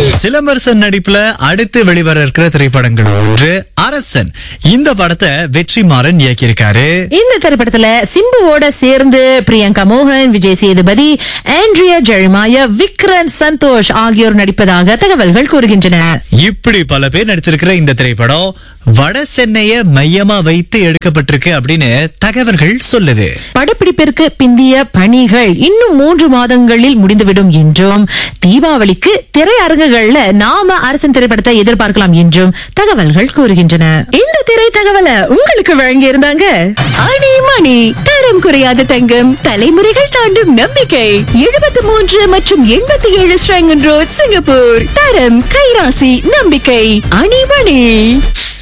சிலம்பரசன் நடிப்புல அடுத்து வெளிவர இருக்கிற திரைப்படங்கள் ஒன்று அரசன் இந்த படத்தை வெற்றிமாறன் இயக்கியிருக்காரு இந்த திரைப்படத்துல சிம்புவோட சேர்ந்து பிரியங்கா மோகன் விஜய் சேதுபதி ஆண்ட்ரியா ஜெரிமாயா விக்ரன் சந்தோஷ் ஆகியோர் நடிப்பதாக தகவல்கள் கூறுகின்றன இப்படி பல பேர் நடிச்சிருக்கிற இந்த திரைப்படம் வட சென்னைய மையமா வைத்து எடுக்கப்பட்டிருக்கு அப்படின்னு தகவல்கள் சொல்லுது படப்பிடிப்பிற்கு பிந்திய பணிகள் இன்னும் மூன்று மாதங்களில் முடிந்துவிடும் என்றும் தீபாவளிக்கு திரையரங்குகள்ல நாம அரசன் திரைப்படத்தை எதிர்பார்க்கலாம் என்றும் தகவல்கள் கூறுகின்றன இந்த திரை தகவலை உங்களுக்கு வழங்கி இருந்தாங்க ஆணி மணி தரம் குறையாத தங்கம் தலைமுறைகள் தாண்டும் நம்பிக்கை எழுபத்தி மூன்று மற்றும் எண்பத்தி ஏழு ஸ்ரங்கன் ரோட் சிங்கப்பூர் தரம் கைராசி நம்பிக்கை அணிமணி